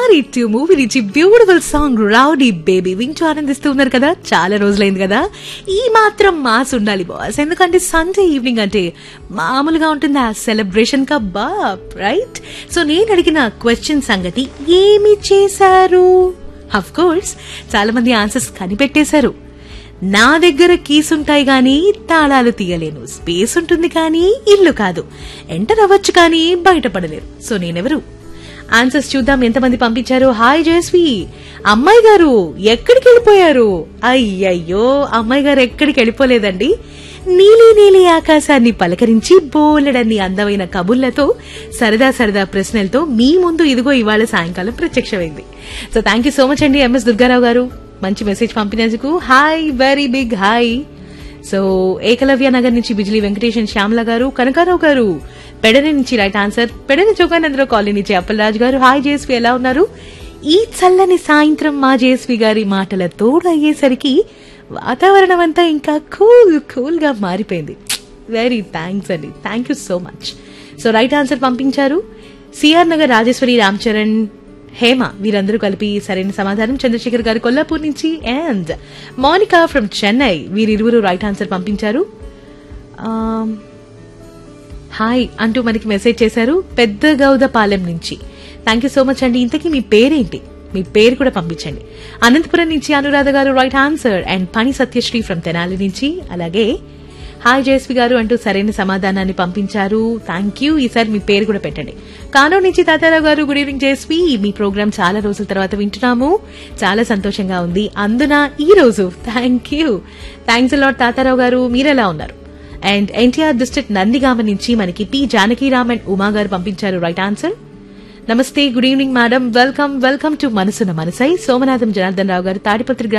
marry to movie నుంచి beautiful song rowdy baby వింటూ ఆనందిస్తూ ఉన్నారు కదా చాలా రోజులైంది కదా ఈ మాత్రం మాస్ ఉండాలి బాస్ ఎందుకంటే సండే ఈవినింగ్ అంటే మామూలుగా ఉంటుంది ఆ సెలబ్రేషన్ కా బాప్ రైట్ సో నేను అడిగిన క్వశ్చన్ సంగతి ఏమి చేశారు అఫ్ కోర్స్ చాలా మంది ఆన్సర్స్ కనిపెట్టేశారు నా దగ్గర కీస్ ఉంటాయి గాని తాళాలు తీయలేను స్పేస్ ఉంటుంది కానీ ఇల్లు కాదు ఎంటర్ అవ్వచ్చు కానీ బయటపడలేరు సో నేనెవరు ఆన్సర్స్ చూద్దాం ఎంతమంది పంపించారు హాయ్ జయస్వి అమ్మాయి గారు ఎక్కడికి వెళ్ళిపోయారు అయ్యయ్యో అమ్మాయి గారు ఎక్కడికి వెళ్ళిపోలేదండి నీలి నీలి ఆకాశాన్ని పలకరించి బోలెడన్ని అందమైన కబుర్లతో సరదా సరదా ప్రశ్నలతో మీ ముందు ఇదిగో ఇవాళ సాయంకాలం ప్రత్యక్షమైంది so thank you so much అండి ఎంఎస్ దుర్గారావు గారు మంచి మెసేజ్ పంపినందుకు hi very big hi so Ekalavya Nagar నుంచి బిజిలీ వెంకటేశన్ శ్యామల గారు కనకారావు గారు పెడని నుంచి right answer Pedana Chowkanandarao colony నుంచి అప్పలరాజు గారు హాయ్ జేస్వి ఎలా ఉన్నారు ఈ చల్లని సాయంత్రం మా జేస్వి గారి మాటల తోడు అయ్యేసరికి వాతావరణం అంతా ఇంకా కూల్ కూల్ గా మారిపోయింది వెరీ థ్యాంక్స్ అండి thank you so much so right answer పంపించారు సిఆర్ నగర్ రాజేశ్వరి రామ్ చరణ్ హేమ వీరందరూ కలిపి సరైన సమాధానం చంద్రశేఖర్ గారు కొల్లాపూర్ నుంచి అండ్ మోనికా ఫ్రమ్ చెన్నై వీరిరువురు రైట్ ఆన్సర్ పంపించారు ఆమ్, హాయ్ అంటూ మనకి మెసేజ్ చేశారు పెద్ద గౌదపాలెం నుంచి థ్యాంక్ యూ సో మచ్ అండి ఇంతకీ మీ పేరేంటి మీ పేరు కూడా పంపించండి అనంతపురం నుంచి అనురాధ గారు రైట్ ఆన్సర్ అండ్ పని సత్యశ్రీ ఫ్రమ్ తెనాలి నుంచి అలాగే హాయ్ జయస్వి గారు అంటూ సరైన సమాధానాన్ని పంపించారు థ్యాంక్ యూ ఈసారి మీ పేరు కూడా పెట్టండి కానో నుంచి తాతారావు గారు గుడ్ ఈవినింగ్ జయస్వి మీ ప్రోగ్రామ్ చాలా రోజుల తర్వాత వింటున్నాము చాలా సంతోషంగా ఉంది అందున ఈ రోజు thank you thanks a lot Tatarao గారు మీరెలా ఉన్నారు అండ్ ఎన్టీఆర్ డిస్ట్రిక్ట్ నందిగామ నుంచి మనకి పి జానకీరామ్ అండ్ ఉమా గారు పంపించారు రైట్ ఆన్సర్ నమస్తే good evening madam welcome welcome to Manasuna Manasai Somanatham Janardhan రావు గారు తాడిపత్రి